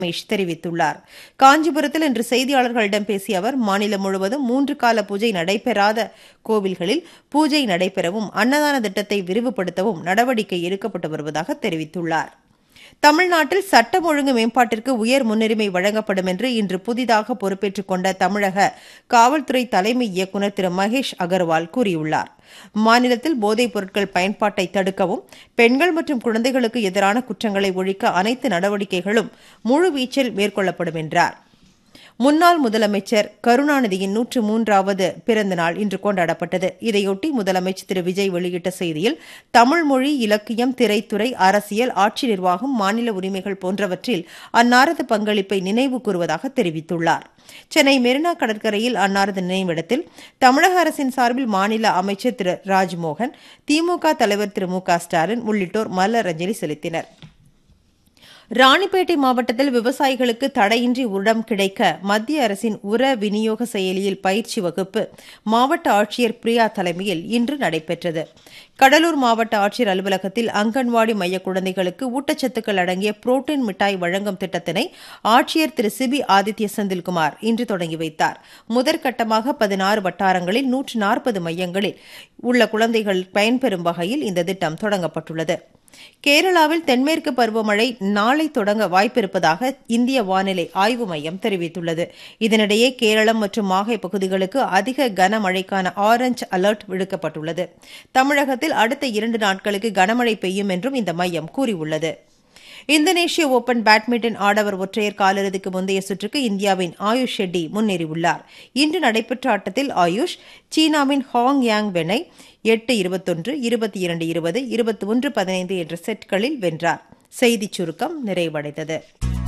ரமேஷ் தெரிவித்துள்ளார் காஞ்சிபுரத்தில் இன்று செய்தியாளர்களிடம் பேசிய அவர் மாநிலம் முழுவதும் மூன்று கால பூஜை நடைபெறாத கோவில்களில் பூஜை நடைபெறவும் அன்னதான திட்டத்தை விரிவுபடுத்தவும் நடவடிக்கை எடுக்கப்பட்டு வருவதாக தெரிவித்துள்ளார் தமிழ்நாட்டில் சட்டம் ஒழுங்கு மேம்பாட்டிற்கு உயர் முன்னுரிமை வழங்கப்படும் என்று இன்று புதிதாக பொறுப்பேற்றுக் கொண்ட தமிழக காவல்துறை தலைமை இயக்குநர் திரு மகேஷ் அகர்வால் கூறியுள்ளார் மாநிலத்தில் போதைப் பொருட்கள் பயன்பாட்டை தடுக்கவும் பெண்கள் மற்றும் குழந்தைகளுக்கு எதிரான குற்றங்களை ஒழிக்க அனைத்து நடவடிக்கைகளும் முழுவீச்சில் மேற்கொள்ளப்படும் என்றார் முன்னாள் முதலமைச்சர் கருணாநிதியின் நூற்று மூன்றாவது பிறந்த நாள் இன்று கொண்டாடப்பட்டது இதையொட்டி முதலமைச்சர் திரு விஜய் வெளியிட்ட செய்தியில் தமிழ் மொழி இலக்கியம் திரைத்துறை அரசியல் ஆட்சி நிர்வாகம் மாநில உரிமைகள் போன்றவற்றில் அன்னாரது பங்களிப்பை நினைவு கூறுவதாக தெரிவித்துள்ளார் சென்னை மெரினா கடற்கரையில் அன்னாரது நினைவிடத்தில் தமிழக அரசின் சார்பில் மாநில அமைச்சர் திரு ராஜ்மோகன் திமுக தலைவர் திரு மு க ஸ்டாலின் உள்ளிட்டோர் மலர் அஞ்சலி செலுத்தினர் ராணிப்பேட்டை மாவட்டத்தில் விவசாயிகளுக்கு தடையின்றி உரம் கிடைக்க மத்திய அரசின் உர விநியோக செயலியில் பயிற்சி வகுப்பு மாவட்ட ஆட்சியர் பிரியா தலைமையில் இன்று நடைபெற்றது கடலூர் மாவட்ட ஆட்சியர் அலுவலகத்தில் அங்கன்வாடி மைய குழந்தைகளுக்கு ஊட்டச்சத்துக்கள் அடங்கிய புரோட்டீன் மிட்டாய் வழங்கும் திட்டத்தினை ஆட்சியர் திரு சிபி ஆதித்ய செந்தில்குமார் இன்று தொடங்கி வைத்தார் முதற்கட்டமாக பதினாறு வட்டாரங்களில் நூற்று நாற்பது மையங்களில் உள்ள குழந்தைகள் பயன்பெறும் வகையில் இந்த திட்டம் தொடங்கப்பட்டுள்ளது கேரளாவில் தென்மேற்கு பருவமழை நாளை தொடங்க வாய்ப்பிருப்பதாக இந்திய வானிலை ஆய்வு மையம் தெரிவித்துள்ளது இதனிடையே கேரளம் மற்றும் மாஹே பகுதிகளுக்கு அதிக கனமழைக்கான ஆரஞ்ச் அலர்ட் விடுக்கப்பட்டுள்ளது தமிழகத்தில் அடுத்த இரண்டு நாட்களுக்கு கனமழை பெய்யும் என்றும் இந்த மையம் கூறியுள்ளது இந்தோனேஷிய ஓபன் பேட்மிண்டன் ஆடவர் ஒற்றையர் காலிறுதிக்கு முந்தைய சுற்றுக்கு இந்தியாவின் ஆயுஷ் ஷெட்டி முன்னேறியுள்ளார் இன்று நடைபெற்ற ஆட்டத்தில் ஆயுஷ் சீனாவின் ஹாங் யாங் வெனை எட்டு இருபத்தொன்று இருபத்தி இரண்டு இருபது இருபத்தி ஒன்று பதினைந்து என்ற செட்களில் வென்றார் செய்திச் சுருக்கம் நிறைவடைந்தது